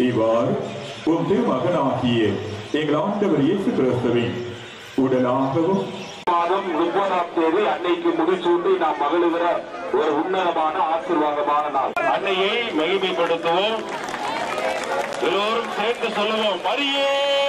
இவ்வாறு உன் திருமகனாகிய எங்கள் ஆண்டவர் இயேசு கிறிஸ்துவின் உடலாகவும் மாதம் முப்பதாம் தேதி அன்னைக்கு முடிசூட்டி நாம் மகிழுகிற ஒரு உன்னதமான ஆசீர்வாதமான நாள் அன்னையை மகிமைப்படுத்துவோம் எல்லோரும் சேர்ந்து சொல்லுவோம் மரியே